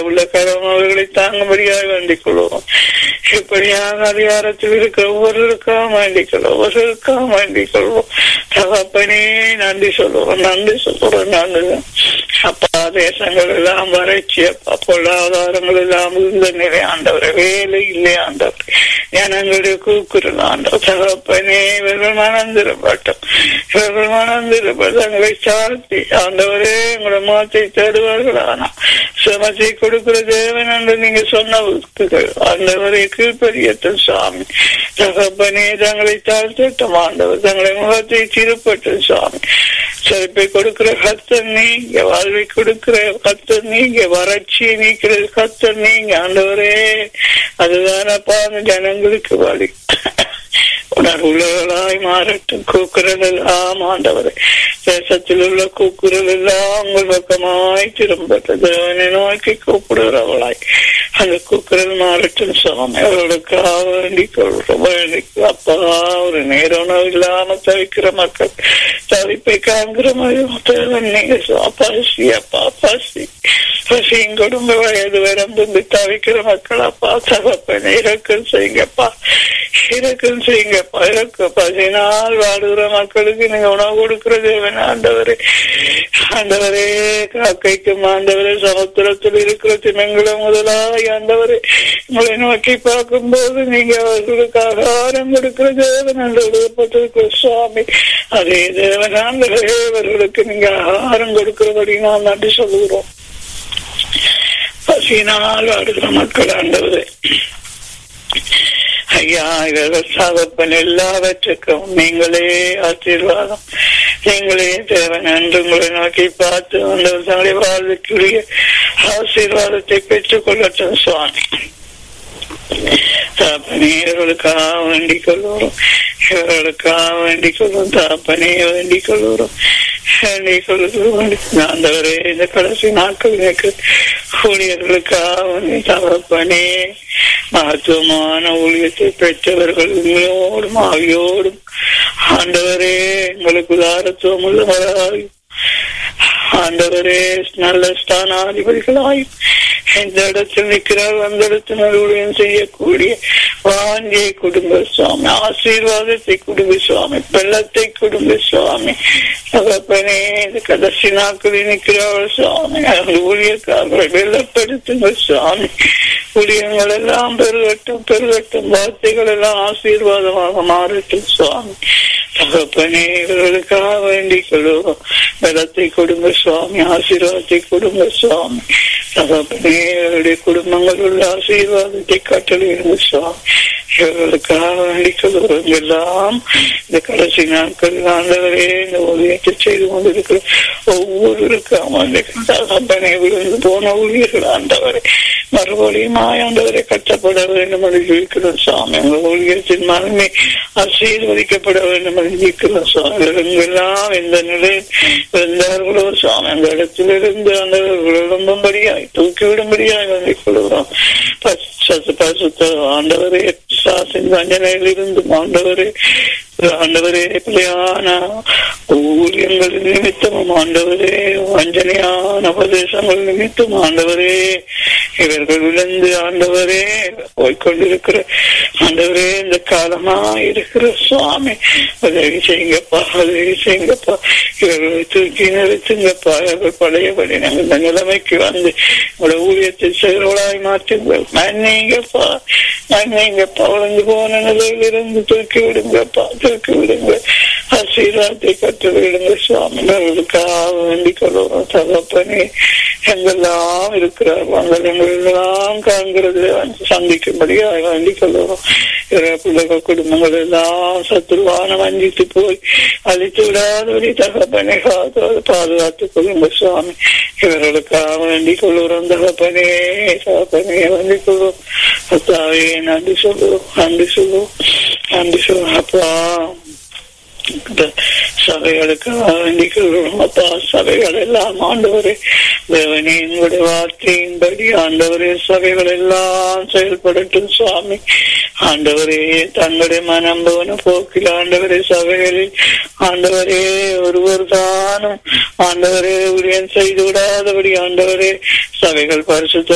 உள்ள கரம் அவர்களை தாங்கும்படியாக வேண்டிக் கொள்வோம் இப்படியாக அதிகாரத்தில் இருக்கிற ஒவ்வொருவருக்காக வேண்டிக் கொள்வோம் ஒவ்வொருவருக்காக வேண்டிக் கொள்வோம் தகப்பனே நன்றி சொல்லுவோம் நன்றி சொல்லுவோம் நன்றி அப்பா தேசங்கள் எல்லாம் வறட்சி அப்பா பொருளாதாரங்கள் எல்லாம் இருந்த நிலை ஆண்டவர் வேலை இல்லை ஆண்டவர் ஜனங்களுடைய கூக்குரல் ஆண்டவர் தகப்பனே இவர்கள் மணந்திரப்பட்டோம் இவர்கள் மணந்திரப்பட்டு தங்களை சார்த்தி ஆண்டவரே உங்களை மாற்றி தருவார்கள் ஆனா சமத்தை கொடுக்கிற தேவன் என்று நீங்க சொன்ன வாக்குகள் ஆண்டவரை கீழ்பரியட்டும் சாமி தகப்பனே தங்களை தாழ்த்தட்டும் ஆண்டவர் தங்களை முகத்தை திருப்பட்டும் சாமி செழிப்பை கொடுக்கிற கத்தர் நீங்க வாழ்வை கொடுக்கிற கத்தர் நீங்க வறட்சியை நீக்கிற கத்தர் நீங்க ஆண்டவரே அதுதானப்பா அந்த ஜனங்களுக்கு வழி உணர்வுள்ளவர்களாய் மாறட்டும் கூக்குரல் எல்லாம் ஆண்டவரே தேசத்தில் உள்ள கூக்குரல் எல்லாம் உங்கள் பக்கமாய் திரும்பட்டது தேவனை நோக்கி கூப்பிடுகிறவளாய் அந்த கூக்குரல் மாறட்டும் சுவாமி அவர்களுக்காக வேண்டிக் கொள்றோம் வேண்டிக் அப்பா ஒரு நேர உணவு இல்லாம தவிக்கிற மக்கள் தவிப்பை காண்கிற மாதிரி நீங்க பசி அப்பா பசி பசியும் குடும்ப வயது வரம்பு தவிக்கிற மக்கள் அப்பா தகப்பன் இறக்கம் செய்யுங்கப்பா இறக்கம் செய்யுங்கப்பா இறக்க பசினால் வாடுகிற மக்களுக்கு நீங்க உணவு கொடுக்கிற தேவன் ஆண்டவரே ஆண்டவரே காக்கைக்கும் ஆண்டவரே சமுத்திரத்தில் இருக்கிற தினங்களும் முதலாய் ஆண்டவரே உங்களை நோக்கி பார்க்கும் போது நீங்க அவர்களுக்கு ஆகாரம் கொடுக்கிற தேவன் என்று எழுதப்பட்டிருக்கிற சுவாமி அதே தேவன் ஆண்டவரே அவர்களுக்கு நீங்க ஆகாரம் கொடுக்கிறபடி நான் நன்றி சொல்லுகிறோம் பசியினால் வாடுகிற மக்கள் ஆண்டவரே ஐயா இவர்கள் சாதப்பன் எல்லாவற்றுக்கும் நீங்களே ஆசீர்வாதம் நீங்களே தேவன் என்று உங்களை நோக்கி பார்த்து அந்த தங்களுடைய வாழ்வுக்குரிய ஆசீர்வாதத்தை பெற்றுக் கொள்ளட்டும் சுவாமி தாப்பனே இவர்களுக்காக வேண்டிக் கொள்வோம் இவர்களுக்காக வேண்டிக் கொள்வோம் தாப்பனே வேண்டிக் கொள்வோம் வேண்டிக் கொள்வோம் ஆண்டவரே இந்த கடைசி நாட்கள் எனக்கு ஊழியர்களுக்காக தகப்பனே மகத்துவமான ஊழியத்தை பெற்றவர்கள் உங்களோடும் ஆவியோடும் ஆண்டவரே எங்களுக்கு உதாரத்துவம் உள்ளவராயும் ஆண்டவரே நல்ல ஸ்தானாதிபதிகளாயும் எந்த இடத்தில் நிற்கிறார் அந்த இடத்தில் ஊழியம் செய்யக்கூடிய வாஞ்சியை குடும்ப சுவாமி ஆசீர்வாதத்தை குடும்ப சுவாமி வெள்ளத்தை குடும்ப சுவாமி தகப்பனே இந்த கடைசி நாட்களில் நிற்கிறார்கள் சுவாமி அந்த ஊழியக்காரர்களை வெள்ளப்படுத்துங்க சுவாமி ஊழியங்கள் எல்லாம் பெருகட்டும் பெருகட்டும் வார்த்தைகள் எல்லாம் ஆசீர்வாதமாக மாறட்டும் சுவாமி தகப்பனே இவர்களுக்காக வேண்டிக் கொள்வோம் பலத்தை கொடுங்க சுவாமி ஆசீர்வாதத்தை கொடுங்க சுவாமி தகப்பனே இவருடைய குடும்பங்கள் உள்ள ஆசீர்வாதத்தை கட்டளையிடுங்க சுவாமி இவர்களுக்காக வேண்டிக் கொள்வோம் எல்லாம் இந்த கடைசி நாட்கள் ஆண்டவரே இந்த ஊழியத்தை செய்து கொண்டிருக்கிற ஒவ்வொருவருக்கும் அந்த தகப்பனை விழுந்து போன ஊழியர்கள் ஆண்டவரை மறுபடியும் ஆண்டவரை கட்டப்பட வேண்டும் என்று இருக்கிறோம் சுவாமி உங்கள் ஊழியத்தின் மனமே ஆசீர்வதிக்கப்பட வேண்டும் என்று இருக்கிறோம் சுவாமி எல்லாம் எந்த நிலையில் இருந்தார்களோ சுவாமி அந்த இடத்திலிருந்து அந்த விளம்பும்படியாய் தூக்கிவிடும்படியாய் வேண்டிக் கொள்கிறோம் பசுத்த ஆண்டவரே சாசின் வஞ்சனையில் இருந்து ஆண்டவரே ஆண்டவரே பிள்ளையான ஊழியங்கள் நிமித்தமும் ஆண்டவரே வஞ்சனையான உபதேசங்கள் நிமித்தம் ஆண்டவரே இவர்கள் விழுந்து ஆண்டவரே போய்கொண்டிருக்கிற ஆண்டவரே இந்த காலமா இருக்கிற சுவாமி உதவி செய்யுங்கப்பா உதவி செய்யுங்கப்பா இவர்களை தூக்கி நிறுத்துங்கப்பா இவர்கள் பழையபடி நாங்கள் இந்த நிலைமைக்கு வந்து உங்களோட ஊழியத்தை செயல்களாய் மாற்றுங்கள் மன்னிங்கப்பா மன்னிங்கப்பா வளர்ந்து போன நிலையில் இருந்து தூக்கி விடுங்கப்பா தூக்கி விடுங்க ஆசீர்வாதத்தை கற்று விடுங்க சுவாமி அவர்களுக்காக வேண்டிக் கொள்வோம் தகப்பனே எங்கெல்லாம் இருக்கிறார் வாங்கள் எங்களெல்லாம் காண்கிறது சந்திக்கும்படியாக வேண்டிக் கொள்வோம் பிள்ளைகள் குடும்பங்கள் எல்லாம் சத்துருவான வஞ்சித்து போய் அழித்து விடாதபடி தகப்பனை பாதுகாத்துக் கொள்ளுங்க சுவாமி இவர்களுக்காக வேண்டிக் கொள்ளுறோம் தகப்பனே தகப்பனே வேண்டிக் கொள்வோம் அத்தாவே நன்றி சொல்லுவோம் நன்றி சொல்லுவோம் நன்றி சொல்லுவோம் அப்பா சபைகளுக்கு அப்பா சபைகள் எல்லாம் ஆண்டவரே தேவனே எங்களுடைய வார்த்தையின்படி ஆண்டவரே சபைகள் எல்லாம் செயல்படட்டும் சுவாமி ஆண்டவரே தங்களுடைய மனம் போன போக்கில் ஆண்டவரே சபைகளில் ஆண்டவரே ஒருவர் தானும் ஆண்டவரே உரியன் செய்து விடாதபடி ஆண்டவரே சபைகள் பரிசுத்த